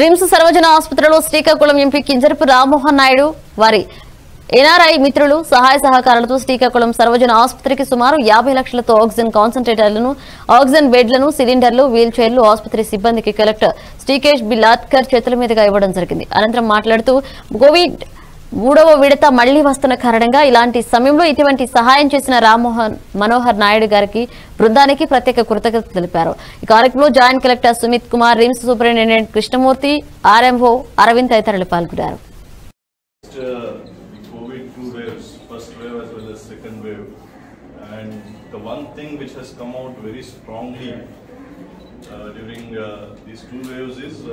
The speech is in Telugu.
రిమ్స్ సర్వజన ఆసుపత్రిలో శ్రీకాకుళం ఎంపీ కింజరపు రామ్మోహన్ నాయుడు వారి ఎన్ఆర్ఐ మిత్రులు సహాయ సహకారాలతో శ్రీకాకుళం సర్వజన ఆసుపత్రికి సుమారు యాభై లక్షలతో ఆక్సిజన్ కాన్సన్ట్రేటర్లను ఆక్సిజన్ బెడ్లను సిలిండర్లు వీల్ చైర్లు ఆసుపత్రి సిబ్బందికి కలెక్టర్ శ్రీకేష్ బిలాత్కర్ చేతుల మీదుగా ఇవ్వడం జరిగింది అనంతరం మాట్లాడుతూ కోవిడ్ మూడవ విడత మళ్లీ వస్తున్న కారణంగా ఇలాంటి సమయంలో ఇటువంటి సహాయం చేసిన రామ్మోహన్ మనోహర్ నాయుడు గారికి బృందానికి ప్రత్యేక కృతజ్ఞతలు తెలిపారు ఈ కార్యక్రమంలో joint collector Sumit Kumar RIMS superintendent Krishnamurthy RMO Aravind తదితరులు పాల్గొన్నారు uh, COVID two waves, first wave as well as second wave. And the one thing which has come out very strongly uh, during uh, these two waves is